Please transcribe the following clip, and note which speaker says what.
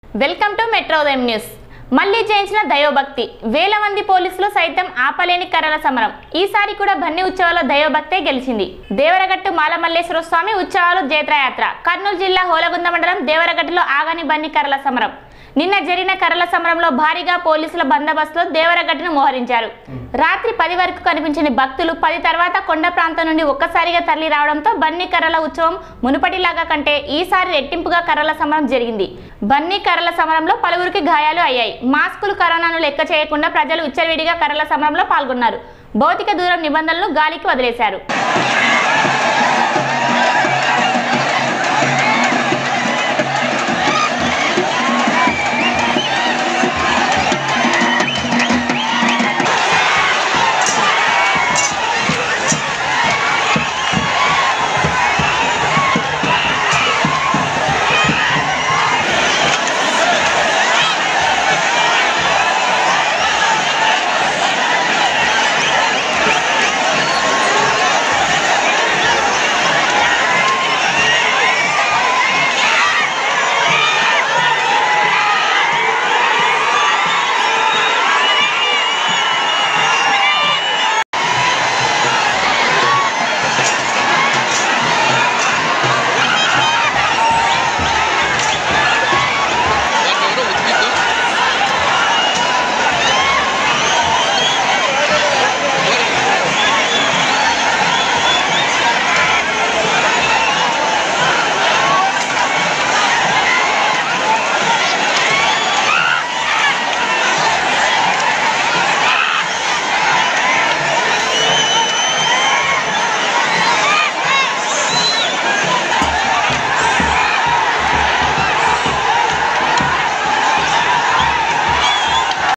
Speaker 1: welcome to మెట్రోదయం news మళ్లీ జయించిన దైవభక్తి వేల మంది పోలీసులు సైతం ఆపలేని కర్రల సమరం ఈసారి కూడా బన్నీ ఉత్సవాల దైవభక్తే గెలిచింది దేవరగట్టు మాలమల్లేశ్వర స్వామి ఉత్సవాలు జైత్రయాత్ర కర్నూలు జిల్లా హోలగుంద మండలం దేవరగట్టులో ఆగాని బన్నీ కర్రల సమరం నిన్న జరిగిన కర్రల సమరంలో భారీగా పోలీసుల బందోబస్తులో దేవరగట్టును మోహరించారు రాత్రి పది వరకు కనిపించిన భక్తులు పది తర్వాత కొండ ప్రాంతం నుండి ఒక్కసారిగా తరలి రావడంతో బన్నీ కర్రల ఉత్సవం మునుపటిలాగా కంటే ఈసారి రెట్టింపుగా కర్రల సమరం జరిగింది బన్నీ కర్రల సమరంలో పలువురికి గాయాలు అయ్యాయి మాస్కులు కరోనాను లెక్క చేయకుండా ప్రజలు విచ్చలవిడిగా కర్రల సమరంలో పాల్గొన్నారు భౌతిక దూరం నిబంధనలు గాలికి వదిలేశారు